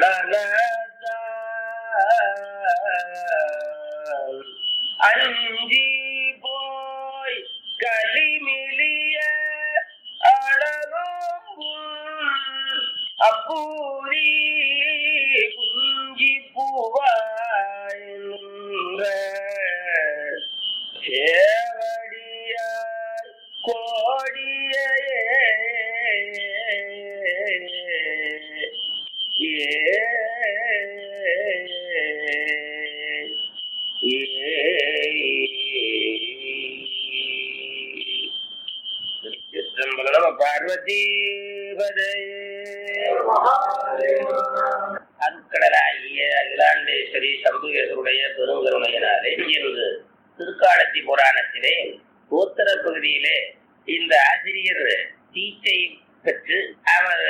அஞ்சி போய் களிமிலிய அழகும் அப்பூரி குஞ்சி பூவாய் நின்ற சேவடியார் கோடியே நம பார்வதி அருட்கடலாகிய அகிலாண்டேஸ்வரி சம்புகேசருடைய பெருங்கருணையினாலே இன்று திருக்காலத்தி புராணத்திலே கோத்தர பகுதியிலே இந்த ஆசிரியர் தீச்சை பெற்று அவர்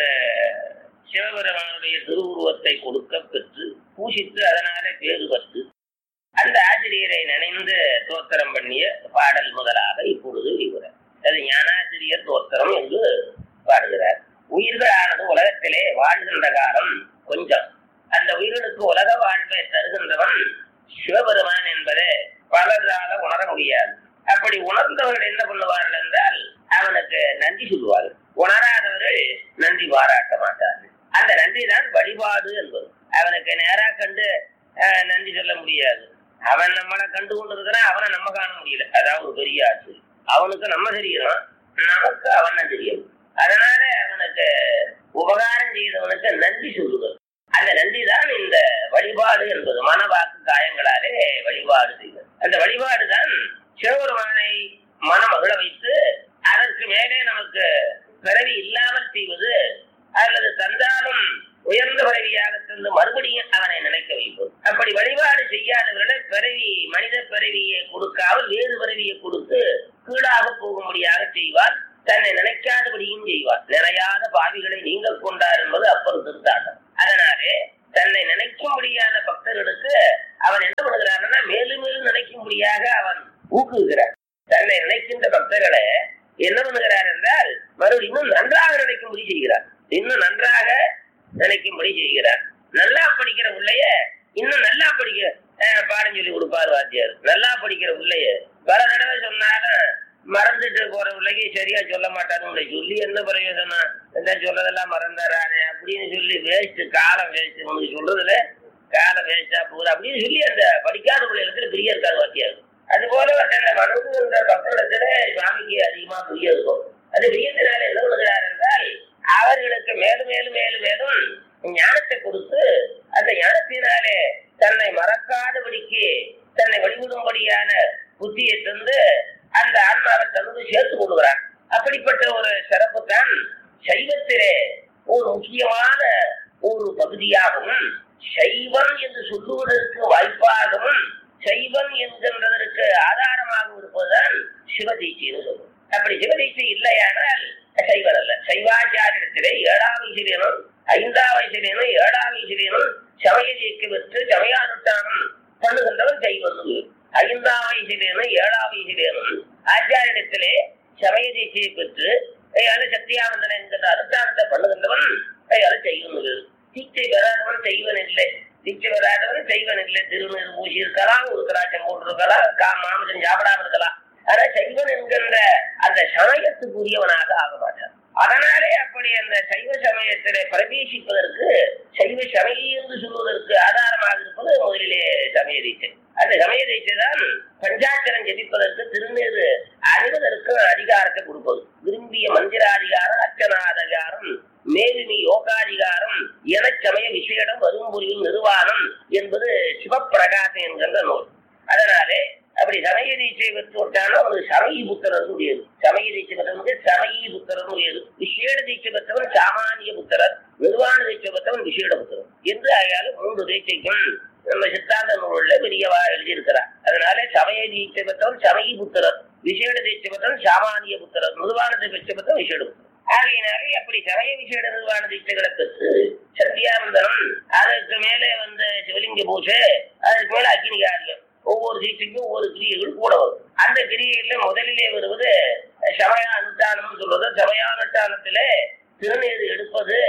சிவபெருமானுடைய திருவுருவத்தை கொடுக்க பெற்று பூசித்து அதனாலே பேறு பெற்று அந்த ஆசிரியரை நினைந்து தோத்திரம் பண்ணிய பாடல் முதலாக இப்பொழுது வெளிவர அது ஞானாசிரியர் தோத்திரம் என்று பாடுகிறார் உயிர்களானது உலகத்திலே வாழ்கின்ற காலம் கொஞ்சம் அந்த உயிர்களுக்கு உலக வாழ்வை தருகின்றவன் சிவபெருமான் என்பதை பலரால உணர முடியாது அப்படி உணர்ந்தவர்கள் என்ன பண்ணுவார்கள் என்றால் அவனுக்கு நன்றி சொல்லுவார்கள் உணராதவர்கள் நன்றி பாராட்ட மாட்டார்கள் அந்த நன்றி தான் வழிபாடு என்பது அவனுக்கு நேரா கண்டு அஹ், நன்றி சொல்ல முடியாது அவன் நம்மளை கண்டு கொண்டு இருக்கிறான் அவனை நம்ம காண முடியல அதாவது ஒரு பெரிய ஆட்சி அவனுக்கு நம்ம தெரியணும் நமக்கு அவனை தெரியும் அதனால அவனுக்கு உபகாரம் செய்தவனுக்கு நன்றி சொல்லுவது அந்த நன்றி தான் இந்த வழிபாடு என்பது மனவாக்கு காயங்களாலே வழிபாடு செய்வது அந்த வழிபாடு தான் சிவபெருமானை மனமகிழ வைத்து அதற்கு மேலே நமக்கு பிறவி இல்லாமல் செய்வது அல்லது தந்தாலும் உயர்ந்த பிறவியாக தந்து மறுபடியும் அவனை நினைக்க வைப்பது அப்படி வழிபாடு செய்யாதவர்களை பிறவி மனித பிறவியை கொடுக்காமல் வேறு பிறவியை கொடுத்து கீழாக போகும்படியாக செய்வார் தன்னை நினைக்காதபடியும் செய்வார் நினையாத பாவிகளை நீங்கள் கொண்டார் என்பது அப்பர் திருத்தாட்டம் அதனாலே தன்னை நினைக்கும்படியான பக்தர்களுக்கு அவன் என்ன பண்ணுகிறான்னா மேலும் மேலும் நினைக்கும்படியாக அவன் ஊக்குகிறார் தன்னை நினைக்கின்ற பக்தர்களை என்ன பண்ணுகிறார் என்றால் மறுபடியும் இன்னும் நன்றாக நினைக்கும்படி செய்கிறார் இன்னும் நன்றாக நினைக்கும்படி செய்கிறார் நல்லா படிக்கிற பிள்ளைய இன்னும் நல்லா படிக்க அஹ், பாடம் சொல்லி கொடுப்பார் வாத்தியார் நல்லா படிக்கிற பிள்ளைய பல தடவை சொன்னாலும் மறந்துட்டு போற பிள்ளைக்கு சரியா சொல்ல மாட்டாருன்னு சொல்லி என்ன பிரயோஜனம் என்ன சொல்றதெல்லாம் மறந்துறானே அப்படின்னு சொல்லி வேஸ்ட் காலம் வேஸ்ட் உனக்கு சொல்றதுல காலம் வேஸ்டா போகுது அப்படின்னு சொல்லி அந்த படிக்காத பிள்ளைகளுக்கு பிரிய இருக்காது வாத்தியார் அது போல அந்த மனது என்ற பக்கத்துல சுவாமிக்கு அதிகமா பிரிய இருக்கும் அது பிரியத்தினால என்ன பண்ணுகிறார் என்றால் அவர்களுக்கு மேலும் மேலும் மேலும் மேலும் ஞானத்தை கொடுத்து அந்த ஞானத்தினாலே தன்னை மறக்காதபடிக்கு தன்னை வழிவிடும்படியான புத்தியை தந்து அந்த ஆன்மாவை தனது சேர்த்து கொள்கிறான் அப்படிப்பட்ட ஒரு சிறப்பு தான் சைவத்திலே ஒரு முக்கியமான ஒரு பகுதியாகவும் சைவம் என்று சொல்லுவதற்கு வாய்ப்பாகவும் சைவம் என்கின்றதற்கு ஆதாரமாக இருப்பதுதான் சிவதீட்சைன்னு சொல்லுவோம் அப்படி சிவதீட்சை இல்லையானால் சைவர் அல்ல சைவாச்சாரியத்திலே ஏழாம் வயசிலேனும் ஐந்தாம் வயசிலேனும் ஏழாம் வயசிலேனும் சமயதீக்கு விட்டு சமயானுஷ்டானம் பண்ணுகின்றவன் சைவன் ஐந்தாம் வயசிலேனும் ஏழாம் வயசிலேனும் ஆச்சாரியத்திலே சமயதீட்சையை பெற்று அது சத்தியானந்தன் என்கின்ற அனுஷ்டானத்தை பண்ணுகின்றவன் அது செய்வன் தீட்சை பெறாதவன் செய்வன் இல்லை தீட்சை பெறாதவன் செய்வன் இல்லை திருநீர் பூசி இருக்கலாம் ஒரு திராட்சம் போட்டிருக்கலாம் கா மாமிசம் சாப்பிடாம இருக்கலாம் ஆனா சைவன் என்கின்ற அந்த சமயத்துக்குரியவனாக ஆக மாட்டான் அதனாலே அப்படி அந்த சைவ சமயத்திலே பிரவேசிப்பதற்கு சைவ சமயம் என்று சொல்வதற்கு ஆதாரமாக இருப்பது முதலிலே சமய தீட்சை அந்த சமய தீட்சை தான் பஞ்சாட்சரம் ஜெபிப்பதற்கு திருநீர் அணிவதற்கு அதிகாரத்தை கொடுப்பது விரும்பிய மந்திராதிகாரம் அர்ச்சனாதிகாரம் மேலுமி யோகாதிகாரம் எனச்சமய விசேடம் வரும்புரியும் நிர்வாணம் என்பது சிவப்பிரகாசம் என்கின்ற நூல் அதனாலே அப்படி சமய தீட்சை பெற்று விட்டாலும் அவனுக்கு சமயி புத்திரர் உடையது சமய தீட்சை பெற்றவனுக்கு சமயி புத்திரர் உடையது விசேட தீட்சை பெற்றவன் சாமானிய புத்திரர் நிர்வாண தீட்சை பெற்றவன் விசேட புத்திரர் என்று ஆகியாலும் மூன்று தீட்சைக்கும் நம்ம சித்தாந்த நூல்ல பெரியவா எழுதியிருக்கிறார் அதனால சமய தீட்சை பெற்றவன் சமயி புத்திரர் விசேட தீட்சை பெற்றவன் சாமானிய புத்திரர் நிர்வாணத்தை பெற்ற பெற்றவன் விசேட புத்திரர் ஆகையினாலே அப்படி சமய விசேட நிர்வாண தீட்சைகளை பெற்று சத்தியானந்தனம் அதற்கு மேலே வந்த சிவலிங்க பூஜை அதற்கு மேல அக்னி காரியம் ஒவ்வொரு தீட்சைக்கும் ஒவ்வொரு கிரியைகள் கூட வரும் அந்த கிரியைகள்ல முதலிலே வருவது சமய அனுஷ்டானம் சொல்வது சமயானுஷ்டானத்திலே திருநீர் எடுப்பது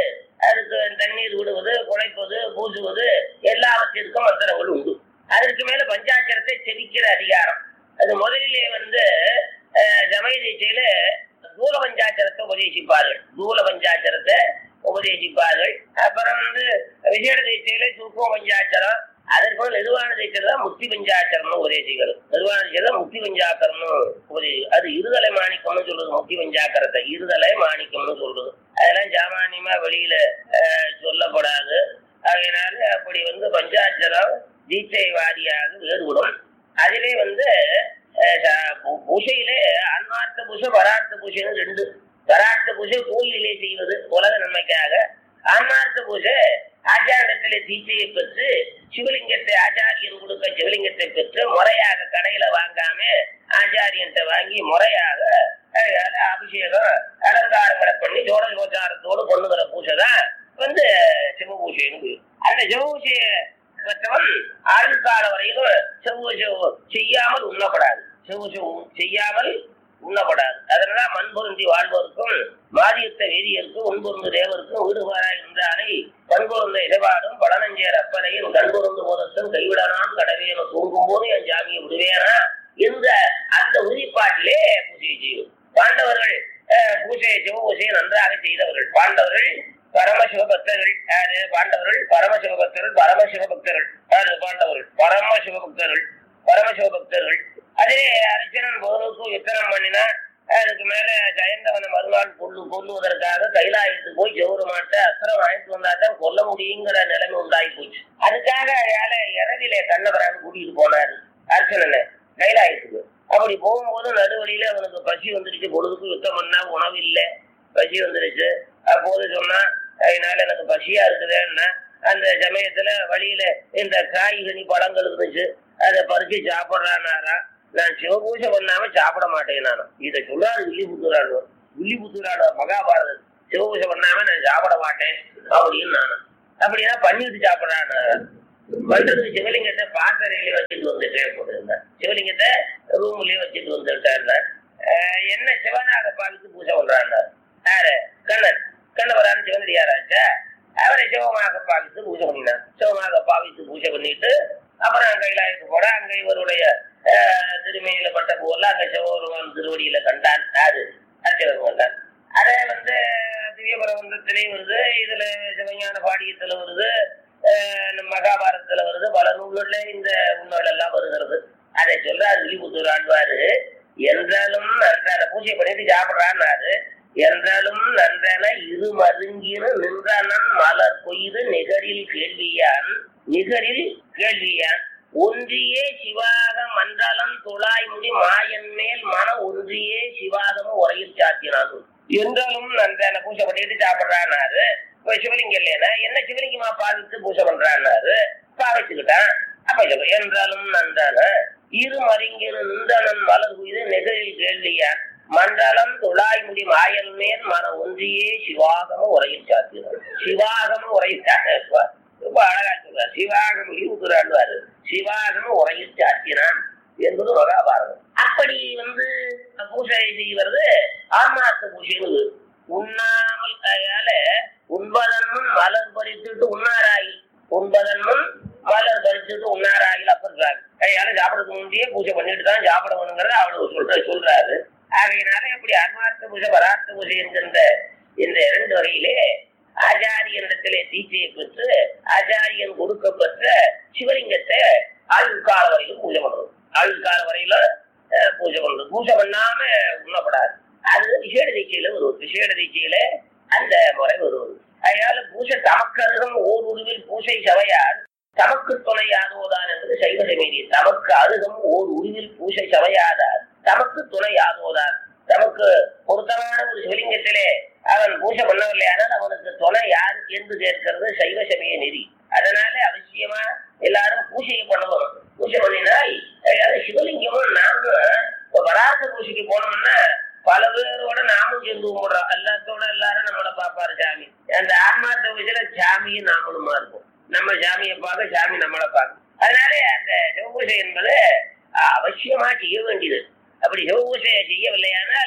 அதுக்கு தண்ணீர் விடுவது குழைப்பது பூசுவது எல்லாவற்றிற்கும் மந்திரங்கள் உண்டு அதற்கு மேல பஞ்சாட்சரத்தை செவிக்கிற அதிகாரம் அது முதலிலே வந்து அஹ், சமய தீட்சையில தூல பஞ்சாட்சரத்தை உபதேசிப்பார்கள் தூல பஞ்சாட்சரத்தை உபதேசிப்பார்கள் அப்புறம் வந்து விசேட தீட்சையில சூப்ப பஞ்சாட்சரம் அதற்கு நிர்வாண தீட்சை தான் முக்தி பஞ்சாட்சரம்னு உபதேசிக்கிறது நிர்வாண தீட்சை தான் முக்தி பஞ்சாக்கரம்னு உபதேசி அது இருதலை மாணிக்கம்னு சொல்றது முக்தி பஞ்சாக்கரத்தை இருதலை மாணிக்கம்னு சொல்றது அதெல்லாம் சாமானியமா வெளியில அஹ், சொல்லப்படாது அதனால அப்படி வந்து பஞ்சாட்சரம் தீட்சை வாரியாக வேறுபடும் அதிலே வந்து அஹ், ச- பூ- பூஜையிலே அன்மார்த்த பூஜை பரார்த்த பூஜைன்னு ரெண்டு பரார்த்த பூஜை கோயிலே செய்வது உலக நன்மைக்காக ஆன்மார்த்த பூஜை ஆச்சாரத்திலே தீட்சையை பெற்று சிவலிங்கத்தை ஆச்சாரியன் கொடுக்க சிவலிங்கத்தை பெற்று முறையாக கடையில வாங்காம ஆச்சாரியன்ட்ட வாங்கி முறையாக அதனால அபிஷேகம் அலங்காரங்களை பண்ணி ஜோட கோச்சாரத்தோடு கொண்டுகிற பூஜை தான் வந்து சிவ பூஜைன்னு அந்த சிவ பூஜையை பெற்றவன் ஆயுள்கால வரையிலும் செவ்வூஜை செய்யாமல் உண்ணப்படாது செவ்வூஜை செய்யாமல் உண்ணப்படாது அதனால மண் பொருந்தி வாழ்வோருக்கும் மாதியத்த வேதியருக்கும் உண்பொருந்து தேவருக்கும் வீடுபாராய் நின்றானை கண்பொருந்த இடைபாடும் படனஞ்சேர் அப்பனையும் கண்பொருந்து போதத்தும் கைவிடனான் கடவேன தூங்கும் போது என் ஜாமியை விடுவேனா என்ற அந்த உறுதிப்பாட்டிலே பூஜை செய்யும் பாண்டவர்கள் அஹ், பூஜை சிவ பூஜையை நன்றாக செய்தவர்கள் பாண்டவர்கள் பரமசிவ பக்தர்கள் யாரு பாண்டவர்கள் பரமசிவ பக்தர்கள் பரமசிவ பக்தர்கள் யாரு பாண்டவர்கள் பரமசிவ பக்தர்கள் பரமசிவ பக்தர்கள் அதே அர்ச்சனன் போருக்கு யுத்தனம் பண்ணினா அதுக்கு மேல ஜெயந்தவனை மறுநாள் கொல்லு கொல்லுவதற்காக கைலாயத்துக்கு போய் ஜெவருமாட்ட அஸ்திரம் வாங்கிட்டு வந்தா தான் கொல்ல முடியுங்கிற நிலைமை உண்டாகி போச்சு அதுக்காக அயால இரவிலே கண்ணபரான் கூட்டிட்டு போனாரு அர்ச்சனனை கைலாயத்துக்கு அப்படி போகும்போது நடுவழியில அவனுக்கு பசி வந்துருச்சு பொழுதுக்கு யுத்தம் பண்ணா உணவு இல்லை பசி வந்துருச்சு அப்போது சொன்னா அதனால எனக்கு பசியா இருக்குதுன்னா அந்த சமயத்துல வழியில இந்த காய்கனி பழங்கள் இருந்துச்சு அதை பறிச்சு சாப்பிடுறானாரா நான் சிவபூஜை பண்ணாம சாப்பிட மாட்டேன் நானும் இதை சொல்லாரு வில்லிபுத்தூராடு வில்லிபுத்தூராடு மகாபாரதம் சிவபூஜை பண்ணாம நான் சாப்பிட மாட்டேன் அப்படின்னு நானும் அப்படின்னா பண்ணிட்டு சாப்பிடுறான் பண்றதுக்கு சிவலிங்கத்தை பாசறையிலே வச்சுட்டு வந்துட்டேன் போட்டிருந்தேன் சிவலிங்கத்தை ரூம்லயே வச்சுட்டு வந்துட்டேன் என்ன சிவனாக பாவித்து பூஜை பண்றான் யாரு கண்ணன் கண்ணவரான சிவனடியாராச்சா அவரை சிவமாக பாவித்து பூஜை பண்ணினார் சிவமாக பாவித்து பூஜை பண்ணிட்டு அப்புறம் கைலாயத்துக்கு போட அங்க இவருடைய ஆஹ், திருமையில பட்ட போல அங்க சிவபெருமான் திருவடியில கண்டான் யாரு அர்ச்சகன் கண்டான் அதே வந்து திவ்யபரவந்தத்திலையும் வருது இதுல சிவஞான பாடியத்துல வருது ஆஹ், நம்ம மகாபாரதத்துல வருது பல நூல்கள்ல இந்த உண்மைகள் எல்லாம் வருகிறது அதை சொல்றாரு விழிபுத்தூர் ஆழ்வாரு என்றாலும் நன்றான பூஜை பண்ணிட்டு சாப்பிடுறான்னாரு என்றாலும் நன்றன இரு மருங்கின நின்றனன் மலர் கொய்து நிகரில் கேள்வியான் நிகரில் கேள்வியான் ஒன்றியே சிவாக மண்டலம் துளாய் முடி மாயன் மேல் மன ஒன்றியே சிவாகம உரையில் சாத்தினான் என்றாலும் நன்றன பூஜை பண்ணிட்டு சாப்பிடுறான்னாரு இப்ப சிவலிங்கம் இல்லைன்னா என்ன சிவலிங்கமா பாதித்து பூஜை பண்றான்னாரு பாவிச்சுக்கிட்டான் அப்ப சொல்ல, என்றாலும் நன்றான இரு மருங்கின நின்றனன் மலர் கொய்து நிகரில் கேள்வியான் மண்டலம் துளாய் முடி மாயல் மேல் மன ஒன்றியே சிவாகம உரையில் சாத்தினார் சிவாகம உரையில் சாத்தினார் ரொம்ப அழகா சொல்றார் சிவாகம் ஈவுக்குறாடுவாரு சிவாகம் உரையில் சாத்தினான் என்பது மகாபாரதம் அப்படி வந்து பூஜை செய்வது ஆன்மார்த்த பூஜைன்னு உண்ணாமல் கையால உண்பதன்முன் மலர் பறித்துட்டு உண்ணாராயில் உண்பதன்முன் மலர் பறிச்சுட்டு உண்ணாராயில் அப்படின்றாரு கையால சாப்பிடறதுக்கு முந்தையே பூஜை பண்ணிட்டு தான் சாப்பிடணுங்கிறத அவ்வளவு சொல்ற சொல்றாரு ஆகையினால இப்படி அன்மார்த்த பூஜை பரார்த்த பூஜை என்கின்ற இந்த இரண்டு வகையிலே ஆச்சாரியனிடத்திலே தீட்சையை பெற்று ஆச்சாரியன் கொடுக்கப்பட்ட சிவலிங்கத்தை ஆயுள் கால வரையிலும் பூஜை பண்றது ஆயுள் கால வரையில அஹ், பூஜை பண்றது பூஜை பண்ணாம உண்ணப்படாது அது விசேட தீட்சையில வருவது விசேட தீட்சையில அந்த முறை வருவது அதனால பூஜை தமக்கருகம் ஓர் உருவில் பூஜை சவையார் தமக்கு துணையாகுவதார் என்பது சைவ சமீதி தமக்கு அருகம் ஓர் உருவில் பூஜை சவையாதார் தமக்கு துணையாகுவதார் தமக்கு பொருத்தமான ஒரு சிவலிங்கத்திலே அவன் பூஜை பண்ணவில்லையானால் அவனுக்கு துணை யார் என்று கேட்கிறது சைவ சமய நெறி அதனால அவசியமா எல்லாரும் பூஜையை பண்ணணும் பூஜை பண்ணினால் அதாவது சிவலிங்கமும் நாமும் இப்ப வராச பூஜைக்கு போனோம்னா பல பேரோட நாமும் சேர்ந்து கும்பிடுறோம் எல்லாத்தோட எல்லாரும் நம்மளை பார்ப்பாரு சாமி அந்த ஆன்மார்த்த பூஜையில சாமியும் நாமளுமா இருக்கும் நம்ம சாமியை பார்க்க சாமி நம்மளை பார்க்கும் அதனால அந்த சிவபூஜை என்பது அஹ், அவசியமா செய்ய வேண்டியது அப்படி சிவபூஜையை செய்யவில்லையானால்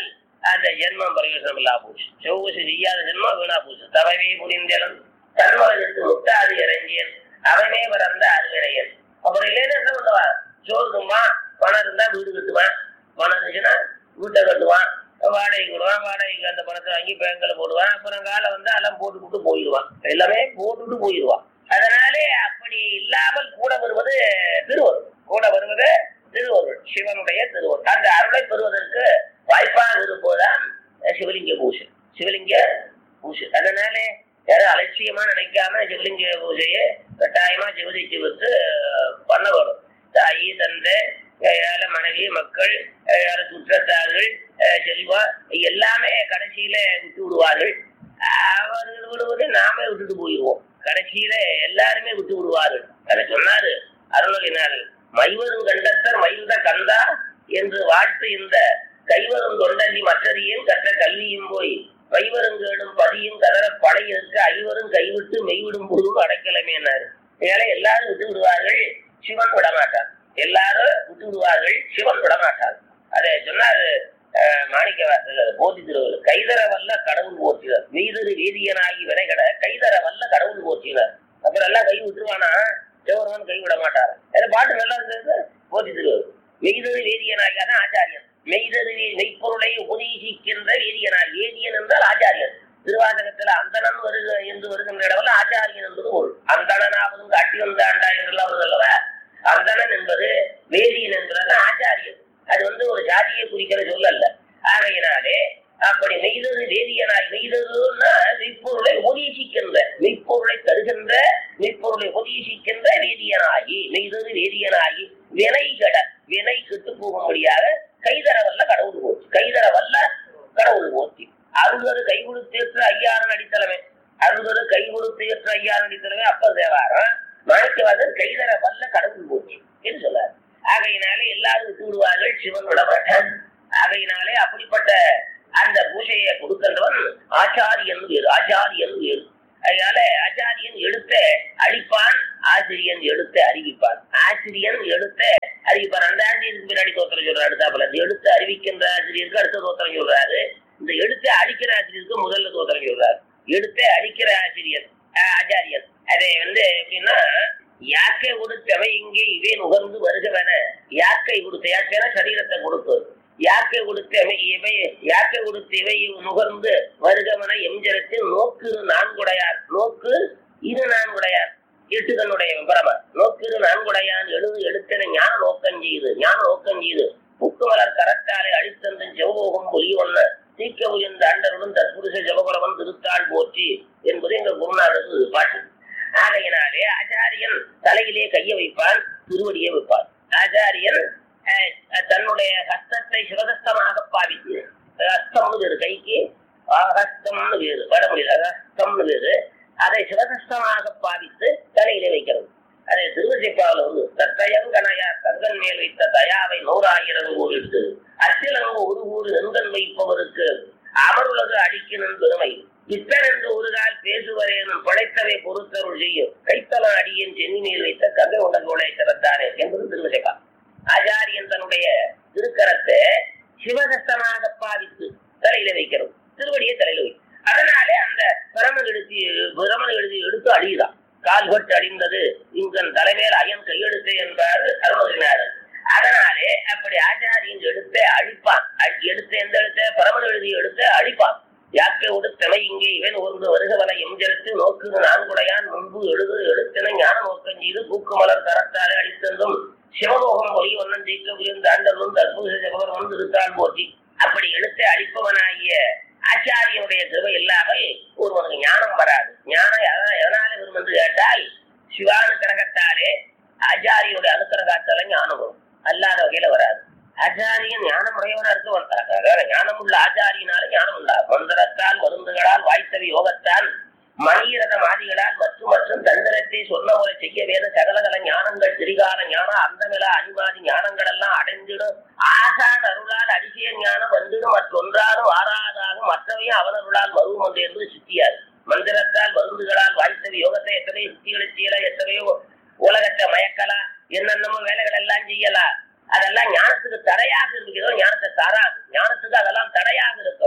அந்த ஜென்மம் பிரயோஜனம் இல்லா போச்சு செவ்வூசி செய்யாத ஜென்மம் வீணா போச்சு தவவே புரிந்தலும் தன்மகனுக்கு முட்டாது இறங்கியன் அவனே பிறந்த அருவிரையன் அப்புறம் இல்லைன்னு என்ன பண்ணுவா சோறு தும்பான் பணம் இருந்தா வீடு கட்டுவான் பணம் இருந்துச்சுன்னா வீட்டை கட்டுவான் வாடகைக்கு விடுவான் வாடகைக்கு அந்த பணத்தை வாங்கி பேங்க்ல போடுவான் அப்புறம் காலை வந்து எல்லாம் போட்டுவிட்டு போயிடுவான் எல்லாமே போட்டுட்டு போயிடுவான் அதனாலே அப்படி இல்லாமல் கூட வருவது திருவருள் கூட வருவது திருவருள் சிவனுடைய திருவருள் அந்த அருளை பெறுவதற்கு வாய்ப்பாக இருப்பதுதான் சிவலிங்க பூசை சிவலிங்க பூசை அதனாலே யாரும் அலட்சியமா நினைக்காம சிவலிங்க பூஜையை கட்டாயமா சிவதிச்சு வந்து பண்ண வரும் தாயி தந்தை ஏழ மனைவி மக்கள் ஏழ சுற்றத்தார்கள் அஹ் செல்வா எல்லாமே கடைசியில விட்டு விடுவார்கள் அவர்கள் விடுவதை நாமே விட்டுட்டு போயிடுவோம் கடைசியில எல்லாருமே விட்டு விடுவார்கள் அதை சொன்னாரு அருணகினார்கள் மைவரும் கண்டத்தர் மயில்ந்த கந்தா என்று வாழ்த்து இந்த கைவரும் தொண்டல்லி மற்றதியும் கற்ற கல்வியும் போய் பைவருங்கேடும் பதியும் கதற பழையிருக்கு ஐவரும் கைவிட்டு மெய்விடும் போதும் அடைக்கலமேனாரு ஏழை எல்லாரும் விட்டு விடுவார்கள் சிவன் விடமாட்டார் எல்லாரும் விட்டு விடுவார்கள் சிவன் விடமாட்டார் அதை சொன்னாரு அஹ், மாணிக்கவாசகர் போதி திருவள்ளுவர் கைதர வல்ல கடவுள் போற்றினார் மெய்தரு வேதியனாகி வினைகட கைதர வல்ல கடவுள் போற்றினார் அப்புறம் எல்லாம் கை விட்டுருவானா சிவருமன் கை விட மாட்டார் அது பாட்டு நல்லா இருந்தது போதி திருவள்ளுவர் மெய்தரு வேதியனாகி அதான் ஆச்சாரியன் மெய்தரு வே- மெய்ப்பொருளை உபதேசிக்கின்ற வேதியனார் வேதியன் என்றால் ஆச்சாரியன் திருவாசகத்துல அந்தணன் வருக என்று வருகின்ற இடத்துல ஆச்சாரியன் என்பது பொருள் அந்தணனாவதும் காட்டி வந்தாண்டா என்றெல்லாம் வருது அல்லவா அந்தணன் என்பது வேதியன் என்பது ஆச்சாரியன் அது வந்து ஒரு ஜாதியை குறிக்கிற சொல் அல்ல ஆகையினாலே அப்படி மெய்தரு வேதியனாய் மெய்தருன்னா மெய்ப்பொருளை உபதேசிக்கின்ற மெய்ப்பொருளை தருகின்ற மெய்ப்பொருளை உபதேசிக்கின்ற வேதியனாகி மெய்தரு வேதியனாகி வினை கட வினை கெட்டு போகும்படியாக கைதர வல்ல கடவுள் போச்சு கைதர வல்ல கடவுள் போச்சு அருள்தரு கை கொடுத்தேற்று ஐயாரன் அடித்தலைமை அருள்தரு கை கொடுத்தேற்று ஐயாரன் அடித்தலைமை அப்பர் தேவாரம் மாணிக்கவாதர் கைதர வல்ல கடவுள் போச்சு என்று சொன்னார் ஆகையினாலே எல்லாரும் விட்டு விடுவார்கள் சிவன் விடமாட்டான் ஆகையினாலே அப்படிப்பட்ட அந்த பூஜையை கொடுக்கின்றவன் ஆச்சாரியன் வேறு ஆச்சாரியன் வேறு அதனால ஆச்சாரியன் எடுத்த அழிப்பான் ஆசிரியன் எடுத்த அறிவிப்பான் ஆசிரியன் எடுத்த அறிவிப்பான் அந்த ஆசிரியருக்கு பின்னாடி தோத்திரம் சொல்றாரு அடுத்தாப்புல இந்த எடுத்து அறிவிக்கின்ற ஆசிரியருக்கு அடுத்த தோத்திரம் சொல்றாரு இந்த எடுத்து அழிக்கிற ஆசிரியருக்கு முதல்ல தோத்திரம் சொல்றாரு எடுத்த அழிக்கிற ஆசிரியர் ஆஹ் ஆச்சாரியன் அதை வந்து எப்படின்னா யாக்கை கொடுத்தவை இங்கே இவே நுகர்ந்து வருகவன யாக்கை கொடுத்த யாக்கைனா சரீரத்தை கொடுத்து யாக்கை கொடுத்தவை இவை யாக்கை கொடுத்த இவை நுகர்ந்து வருகவன எம்ஜரத்தில் நோக்கு நான்குடையார் நோக்கு இரு நான்குடையார் எட்டு கண்ணுடைய பரம நோக்கிரு நான்குடையான் எழுது எடுத்தன ஞான நோக்கம் செய்து ஞான நோக்கம் செய்து புக்குமலர் கரத்தாலே அழித்தந்தன் செவ்வோகம் பொலி ஒன்ன தீக்க உயர்ந்த அண்டருடன் தற்புருஷ ஜபபரவன் திருத்தாள் போற்றி என்பது எங்கள் குருநாதர் பாட்டு ஆகையினாலே ஆச்சாரியன் தலையிலே கையை வைப்பான் திருவடியை வைப்பான் ஆச்சாரியன் அஹ், தன்னுடைய ஹஸ்தத்தை சிவகஸ்தமாக பாவித்து ஹஸ்தம்னு வேறு கைக்கு ஹஸ்தம்னு வேறு வட முடியல ஹஸ்தம்னு வேறு அதை சிவகஸ்தமாக பாவித்து தலையிலே வைக்கிறது அதை திருவசிப்பாவில் வந்து தத்தையங்கனையா தங்கன் மேல் வைத்த தயாவை நூறாயிரம் கூறிட்டு அச்சிலங்கு ஒரு ஊர் நெங்கன் வைப்பவருக்கு அமருலகு அடிக்கினும் பெருமை பித்தன் என்று ஒரு கால் பேசுவரேனும் படைத்தவை பொறுத்தருள் செய்யும் கைத்தல அடியின் சென்னி மேல் வைத்த கங்கை உடல்களை திறத்தானே என்பது திருவசிப்பா ஆச்சாரியன் தன்னுடைய திருக்கரத்தை சிவகஸ்தமாக பாவித்து தலையில வைக்கிறது திருவடியை தலையில வை அதனாலே அந்த பிரமன் எழுதி பிரமன் எழுதி எடுத்து அழியுதான் கால்பட்டு அடிந்தது இங்கன் தலைமையில் அயன் கையெழுத்து என்பார் அருணகிரிநாதர் அதனாலே அப்படி ஆச்சாரியன் எடுத்து அழிப்பான் அ- எடுத்த எந்த எழுத்த பரமன் எழுதி எடுத்து அழிப்பான் யாக்கை உடுத்தமை இங்கே இவன் ஒன்று வருகவன எம்ஜெடுத்து நோக்கு நான்குடையான் முன்பு எழுது எடுத்தன ஞான நோக்கம் செய்து பூக்குமலர் கரத்தாலே அழித்தந்தும் சிவலோகம் ஒளி ஒன்னன் ஜெயிக்க உயர்ந்த ஆண்டலும் அற்புத ஜபகர் வந்து இருக்கான் போற்றி அப்படி எடுத்து அழிப்பவனாகிய ஆச்சாரியனுடைய கிருபை இல்லாமல் ஒருவனுக்கு ஞானம் வராது ஞானம் எதனா- எதனால வரும் என்று கேட்டால் சிவானுக்கிரகத்தாலே ஆச்சாரியுடைய அனுக்கிரகத்தால ஞானம் வரும் அல்லாத வகையில வராது ஆச்சாரியன் ஞானம் உடையவனா இருக்க வந்தார் ஞானம் உள்ள ஆச்சாரியனால ஞானம் உண்டா மந்திரத்தால் மருந்துகளால் வாய்த்தவி யோகத்தால் மணிரத மாதிகளால் மற்றும் மற்றும் தந்திரத்தை சொன்ன போல செய்ய வேத சகலகல ஞானங்கள் திரிகால ஞானம் அந்தமில அணிமாதி ஞானங்கள் எல்லாம் அடைந்திடும் ஆசான் அருளால் அதிசய ஞானம் வந்துடும் மற்றொன்றாலும் ஆறாதாகும் மற்றவையும் அவன் அருளால் வருவும் ஒன்று என்பது சித்தியார் மந்திரத்தால் மருந்துகளால் வாய்த்தவி யோகத்தை எத்தனையோ சித்திகளை செய்யலாம் எத்தனையோ உலகத்தை மயக்கலாம் என்னென்னமோ வேலைகள் எல்லாம் செய்யலாம் அதெல்லாம் ஞானத்துக்கு தடையாக இருக்கிறதோ ஞானத்தை தராது ஞானத்துக்கு அதெல்லாம் தடையாக இருக்கும்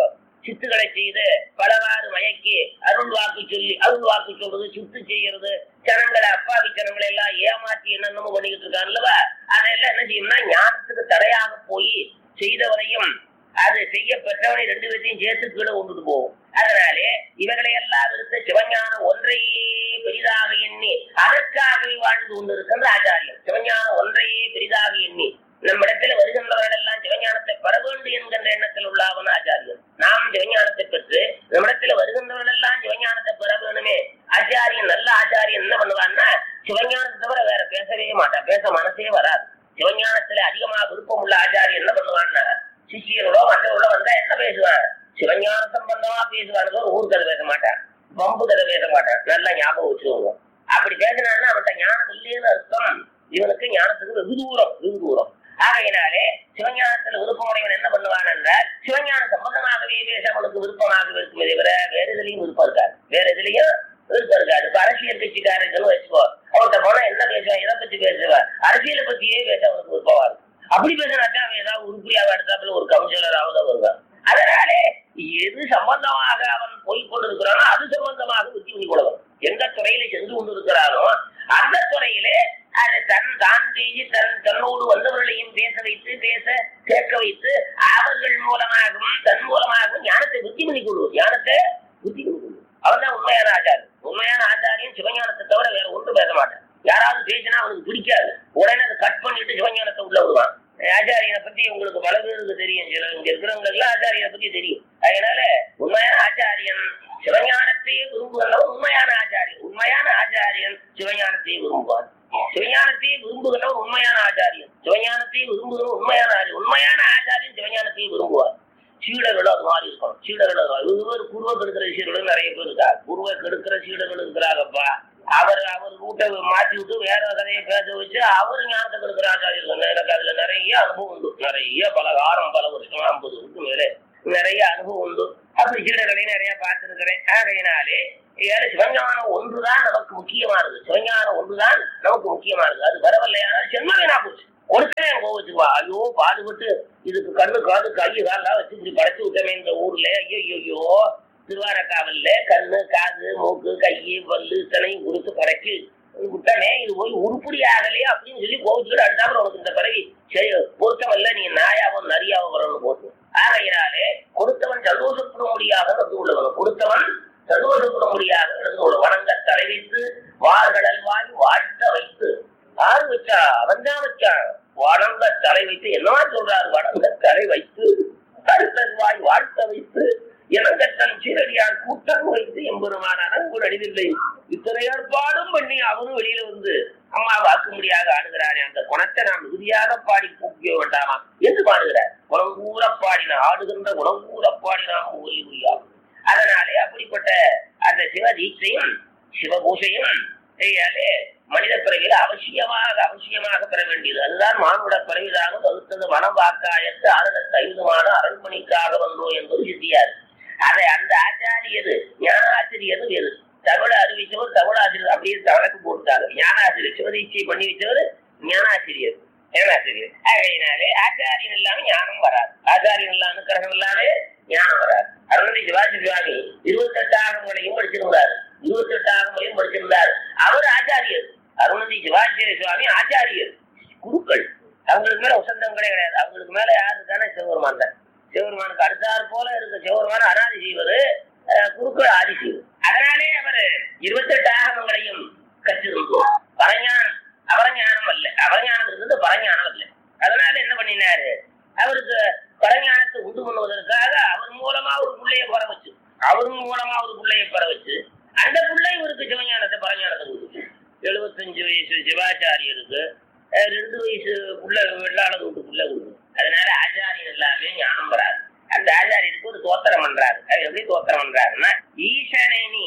சொல்லி அருள் வாக்கு சொல்றது சுத்து செய்யறது ஜனங்களை அப்பாவி ஜனங்களை எல்லாம் ஏமாத்தி என்னென்னமோ பண்ணிக்கிட்டு இருக்காரு அல்லவா அதெல்லாம் என்ன செய்யணும்னா ஞானத்துக்கு தடையாக போய் செய்தவனையும் அது செய்ய பெற்றவனை ரெண்டு பேர்த்தையும் சேர்த்து கீழே கொண்டுட்டு போகும் அதனாலே இவர்களை எல்லாம் விருத்த சிவஞானம் ஒன்றையே பெரிதாக எண்ணி அதற்காகவே வாழ்ந்து கொண்டிருக்கின்ற ஆச்சாரியம் சிவஞானம் ஒன்றையே பெரிதாக எண்ணி நம்மிடத்துல வருகின்றவர்கள் எல்லாம் சிவஞானத்தை பெற வேண்டும் என்கின்ற எண்ணத்தில் உள்ளவன் ஆச்சாரியன் நாம் சிவஞானத்தை பெற்று நம்மிடத்துல வருகின்றவர்கள் எல்லாம் சிவஞானத்தை பெற வேணுமே ஆச்சாரியன் நல்ல ஆச்சாரியன் என்ன பண்ணுவான்னா சிவஞானத்தை தவிர வேற பேசவே மாட்டான் பேச மனசே வராது சிவஞானத்துல அதிகமாக விருப்பம் உள்ள ஆச்சாரியன் என்ன பண்ணுவான்னா சிஷியனோட மற்றவர்களோ வந்தா என்ன பேசுவான் சிவஞான சம்பந்தமா பேசுவானுங்க ஊர் கதை பேச மாட்டான் பம்பு கதை பேச மாட்டான் நல்லா ஞாபகம் வச்சுக்கோங்க அப்படி பேசினான்னா அவன்கிட்ட ஞானம் இல்லைன்னு அர்த்தம் இவனுக்கு ஞானத்துக்கு வெகு தூரம் வெகு தூரம் ஆகையினாலே சிவஞானத்துல விருப்பமுடையவன் என்ன பண்ணுவான் என்றால் சிவஞான சம்பந்தமாகவே பேச அவனுக்கு விருப்பமாக இருக்குமே தவிர வேற எதுலயும் விருப்பம் இருக்காது வேற எதுலயும் விருப்பம் இருக்காது இப்ப அரசியல் கட்சிக்காரர்கள் வச்சுக்கோ அவன்கிட்ட போனா என்ன பேசுவான் எதை பத்தி பேசுவான் அரசியலை பத்தியே பேச அவனுக்கு விருப்பமா இருக்கும் அப்படி பேசினாத்தான் அவன் ஏதாவது உருப்படியாக எடுத்தாப்புல ஒரு கவுன்சிலராக வருவான் அதனாலே எது சம்பந்தமாக அவன் போய் கொண்டிருக்கிறானோ அது சம்பந்தமாக புத்தி பண்ணி கொள்ளவன் எந்த துறையில சென்று கொண்டிருக்கிறானோ அந்த துறையிலே அதை தன் தான் செய்து தன் தன்னோடு வந்தவர்களையும் பேச வைத்து பேச கேட்க வைத்து அவர்கள் மூலமாகவும் தன் மூலமாகவும் ஞானத்தை புத்தி பண்ணி கொள்வது ஞானத்தை புத்தி பண்ணி கொள்வது அவன் தான் உண்மையான ஆச்சாரம் உண்மையான ஆச்சாரியம் சிவஞானத்தை தவிர வேற ஒன்றும் பேச மாட்டான் யாராவது பேசினா அவனுக்கு பிடிக்காது உடனே அதை கட் பண்ணிட்டு சிவஞானத்தை உள்ள விடுவான் ஆச்சாரியனை பத்தி உங்களுக்கு பல பேருக்கு தெரியும் சில இங்க இருக்கிறவங்க எல்லாம் ஆச்சாரியனை பத்தி தெரியும் அதனால உண்மையான ஆச்சாரியன் சிவஞானத்தையே விரும்புகிறவன் உண்மையான ஆச்சாரியன் உண்மையான ஆச்சாரியன் சிவஞானத்தையே விரும்புவார் சிவஞானத்தையே விரும்புகிறவன் உண்மையான ஆச்சாரியன் சிவஞானத்தையே விரும்புகிறவன் உண்மையான ஆச்சாரியன் உண்மையான ஆச்சாரியன் சிவஞானத்தையே விரும்புவார் சீடர்களும் அது மாதிரி இருக்கணும் சீடர்களும் அது மாதிரி. இது பேர் குருவ கெடுக்கிற சீடர்களும் நிறைய பேர் இருக்கா குருவை கெடுக்கிற சீடர்கள் இருக்கிறாங்கப்பா அவர் அவர் வீட்டை மாத்தி விட்டு வேற கதையை பேச வச்சு அவர் ஞானத்தை கெடுக்கிற ஆச்சாரியர்கள் எனக்கு அதுல நிறைய அனுபவம் உண்டு நிறைய பல காலம் பல வருஷம் ஐம்பது இருக்கு மேலே நிறைய அனுபவம் உண்டு அப்படி சீடர்களையும் நிறைய பார்த்திருக்கிறேன் ஆகையினாலே ஏழு சிவஞானம் ஒன்றுதான் நமக்கு முக்கியமானது சிவஞானம் ஒன்றுதான் நமக்கு முக்கியமானது அது வரவில்லையானால் சென்மவேனா போச்சு ஒருத்தனே கோவச்சுக்குவா ஐயோ பாடுபட்டு இதுக்கு கண்ணு காது கை காலெல்லாம் வச்சு இப்படி படைச்சு விட்டமே இந்த ஊர்ல ஐயோ ஐயோ திருவாரக்காவல்ல கண்ணு காது மூக்கு கை பல்லு இத்தனையும் கொடுத்து படைச்சு விட்டனே இது போய் உருப்படி ஆகலையே அப்படின்னு சொல்லி கோவிச்சுக்கிட்டு அடுத்தாப்புல உனக்கு இந்த பிறவி சரி பொருத்தமல்ல நீ நாயாவும் நரியாவும் வரணும்னு போட்டு ஆகையினாலே கொடுத்தவன் சந்தோஷப்பட முடியாத நடந்து உள்ளவன் கொடுத்தவன் சந்தோஷப்பட முடியாத நடந்து உள்ள வணங்க தலை வைத்து வார்களல் வாய் வாழ்த்த வைத்து ஆறு வச்சா அவன் தான் வச்சான் வணங்க தலை வைத்து என்னவா சொல்றாரு வணங்க தலை வைத்து கருத்தன் வாய் வாழ்த்த வைத்து இனங்கத்தன் சீரடியார் கூட்டம் வைத்து எம்பெருமான அனங்குள் அடிவில்லை இத்தனை ஏற்பாடும் பண்ணி அவரும் வெளியில வந்து அம்மா வாக்கு முடியாத ஆடுகிறாரே அந்த குணத்தை நாம் மிகுதியாக பாடி கூப்பிய வேண்டாமா என்று பாடுகிறார் குணங்கூற பாடின ஆடுகின்ற குணங்கூற பாடினாம் ஒலி புரியாது அதனாலே அப்படிப்பட்ட அந்த சிவ தீட்சையும் சிவபூசையும் செய்யாலே மனித பிறவியில் அவசியமாக அவசியமாக பெற வேண்டியது அதுதான் மானுட பிறவிதாக வகுத்தது மனம் வாக்காயத்து அருளத்து ஐந்துமான அரண்மணிக்காக வந்தோம் என்பது சித்தியார் அதை அந்த ஆச்சாரியது ஞானாசிரியது வேறு தமிழ் அறிவிச்சவர் தமிழ் ஆசிரியர் அப்படியே கணக்கு போட்டாங்க ஞானாசிரியர் சிவதீட்சை பண்ணி வச்சவர் ஞானாசிரியர் ஞானாசிரியர் ஆகையினாலே ஆச்சாரியன் இல்லாம ஞானம் வராது ஆச்சாரியன் இல்லாம அனுக்கிரகம் இல்லாம ஞானம் வராது அருணை சிவாஜி சுவாமி இருபத்தெட்டு ஆகங்களையும் படிச்சிருந்தார் இருபத்தெட்டு ஆகங்களையும் படிச்சிருந்தார் அவர் ஆச்சாரியர் அருணதி சிவாச்சாரிய சுவாமி ஆச்சாரியர் குருக்கள் அவங்களுக்கு மேல உசந்தங்களே கிடையாது அவங்களுக்கு மேல யாரு தானே சிவபெருமான் தான் சிவபெருமானுக்கு அடுத்தாற் போல இருக்க சிவபெருமான அனாதி செய்வது குருக்கள் ஆதி செய்வது அதனாலே அவர் இருபத்தெட்டு ஆகமங்களையும் கற்றிருந்தோம் பரஞானம் அவரஞானம் அல்ல அவரஞானம் இருந்தது பரஞானம் அல்ல அதனால என்ன பண்ணினாரு அவருக்கு பரஞானத்தை உண்டு பண்ணுவதற்காக அவர் மூலமா ஒரு பிள்ளைய பெற வச்சு அவர் மூலமா ஒரு பிள்ளைய பெற வச்சு அந்த பிள்ளை இவருக்கு சிவஞானத்தை பரஞானத்தை கொடுத்துச்சு எழுபத்தஞ்சு வயசு சிவாச்சாரியருக்கு அஹ் ரெண்டு வயசு புள்ள வெள்ளாள வீட்டு புள்ள கொடுக்கும் அதனால ஆச்சாரியன் எல்லாமே ஞானம் வராது அந்த ஆச்சாரியருக்கு ஒரு தோத்திரம் பண்றாரு அது எப்படி தோத்திரம் பண்றாருன்னா ஈசனை நீ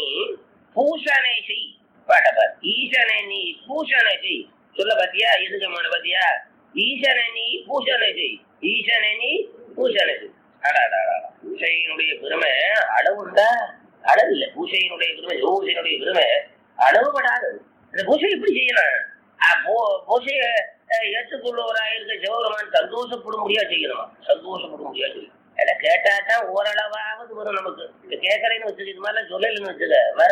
பூசனை செய் பாட்டப்பார் ஈசனை நீ பூசனை செய் சொல்ல பாத்தியா எதுக்கமான பாத்தியா ஈசனை நீ பூசனை செய் ஈசனை நீ பூசனை செய் அடாடாடா பூசையினுடைய பெருமை அளவுண்டா அளவு இல்லை பூசையினுடைய பெருமை பூசையினுடைய பெருமை அளவுபடாதது இந்த பூஜை எப்படி செய்யணும் அஹ் பூ- பூஜையை அஹ், ஏற்றுக்கொள்வராக இருக்க சிவபெருமான் சந்தோஷப்படும்படியா செய்யணுமா சந்தோஷப்படும்படியா செய்யணும் எல்லாம் கேட்டா தான் ஓரளவாவது வரும் நமக்கு இப்ப கேட்கறேன்னு வச்சுக்க இது மாதிரிலாம் சொல்லலைன்னு வச்சுக்க வராது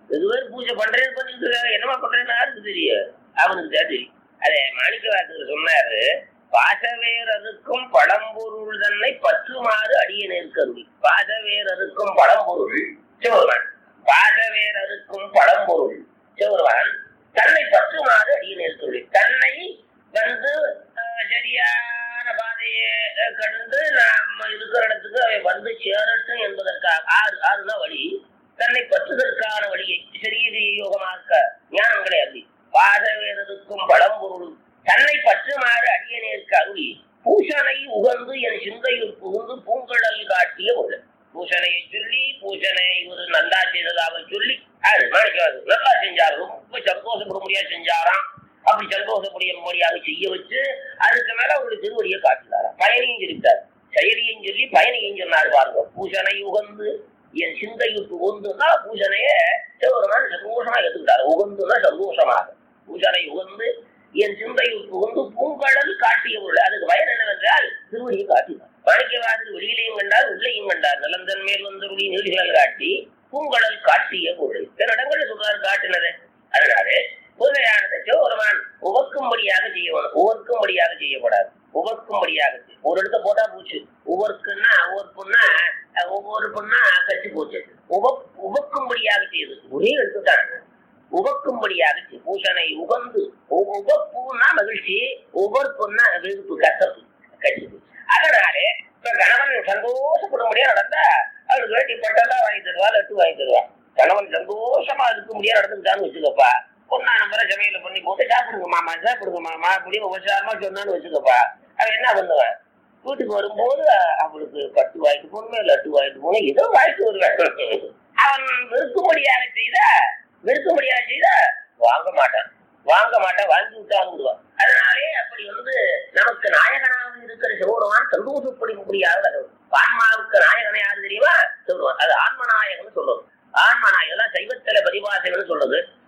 இது பேர் பூஜை பண்றேன்னு பண்ணிட்டு இருக்காங்க என்னமா பண்றேன்னு யாருக்கு தெரியும் அவனுக்கு தான் தெரியும் அதே மாணிக்க வாசகர் சொன்னாரு பாசவேரருக்கும் பழம்பொருள் தன்னை பற்றுமாறு அடியனேற்கு அருளி பாசவேரருக்கும் பழம்பொருள் சிவருமான் பாசவேரருக்கும் பழம்பொருள் சிவருமான் தன்னை பற்றுமாறு அடியனேற்கு அருளி தன்னை வந்து அஹ், சரியான பாதையை அஹ், கண்டு நாம இருக்கிற இடத்துக்கு அவை வந்து சேரட்டும் என்பதற்காக ஆறு ஆறுதான் வழி தன்னை பற்றுதற்கான வழியை சரீர யோகமாக்க ஞானங்களை அருளி பாதவேரதுக்கும் பழம்பொருள் தன்னை பற்றுமாறு அடியனேற்கு அருளி பூஷனை உகந்து என் சிந்தையில் புகுந்து பூங்கடல் காட்டிய ஒரு பூஷனையை சொல்லி பூஷனை ஒரு நல்லா செய்ததாக சொல்லி அது மாணிக்காது நல்லா செஞ்சாரு ரொம்ப சந்தோஷப்படும்படியா செஞ்சாராம் அப்படி சந்தோஷப்படும்படியாக செய்ய வச்சு அதுக்கு மேல ஒரு திருவடியை காட்டினாராம் பயணியும் சொல்லிட்டார் செயலியும் சொல்லி பயணியும் சொன்னார் பாருங்க பூஷனை உகந்து என் சிந்தையில் புகுந்துன்னா பூஜனைய சிவபெருமான் சந்தோஷமா எடுத்துக்கிட்டாரு உகந்துன்னா சந்தோஷமாக பூஜனை உகந்து என் சிந்தையில் புகுந்து பூங்கடல் காட்டிய பொருள் அதுக்கு பயன் என்னவென்றால் திருவடியை காட்டினார் மாணிக்கவாசல் வெளியிலையும் கண்டார் உள்ளேயும் கண்டார் நலந்தன் மேல் வந்தருளி நீடுகள் காட்டி பூங்கடல் காட்டிய பொருள் சில இடங்களில் சொல்றாரு காட்டினது அதனாலே புதுமையானது சிவபெருமான் உவக்கும்படியாக செய்யணும் உவக்கும்படியாக செய்யக்கூடாது உவக்கும்படியாக செய்~ ஒரு இடத்த போட்டா போச்சு உவர்க்குன்னா உவர்ப்புன்னா அஹ், ஒவ்வொரு பொண்ணா கட்சி போச்சு உவக் உவக்கும்படியாக செய்யுது ஒரே எழுத்து தான் உவக்கும்படியாக செய்~ பூஷனை உகந்து உ- உவப்புன்னா மகிழ்ச்சி உவர்ப்புன்னா வெறுப்பு கசப்பு கட்சி அதனாலே இப்ப கணவன் சந்தோஷப்படும்படியா நடந்தா அவருக்கு வேண்டி பட்டெல்லாம் வாங்கி தருவா லட்டு வாங்கி தருவா கணவன் சந்தோஷமா இருக்க முடியாது நடந்துக்கிட்டான்னு வச்சுக்கப்பா பொண்ணா நம்பரை சமையல பண்ணி போட்டு சாப்பிடுங்க மாமா சாப்பிடுங்க மாமா அப்படின்னு உபசாரமா சொன்னான்னு வச்சுக்கப்பா அவன் என்ன பண்ணுவான் வீட்டுக்கு வரும்போது அ- அவளுக்கு பட்டு வாங்கிட்டு போகணுமே லட்டு வாங்கிட்டு போகணும் ஏதோ வாங்கிட்டு வருவேன் அவன் வெறுக்கும்படியாக செய்தா வெறுக்கும்படியாக செய்தா வாங்க மாட்டான் வாங்க மாட்டான் வாங்கி விட்டாலும் விடுவான் அதனாலே அப்படி வந்து நமக்கு நாயகனாக இருக்கிற சிவபெருமான் சந்தோஷப்படும்படியாக ஆன்மாவுக்கு நாயகனை யாரு தெரியுமா சிவபெருமான் அது ஆன்மநாயகன் சொல்றது ஆன்மநாயகன் சைவத்தில பதிவாசகன்னு சொல்றது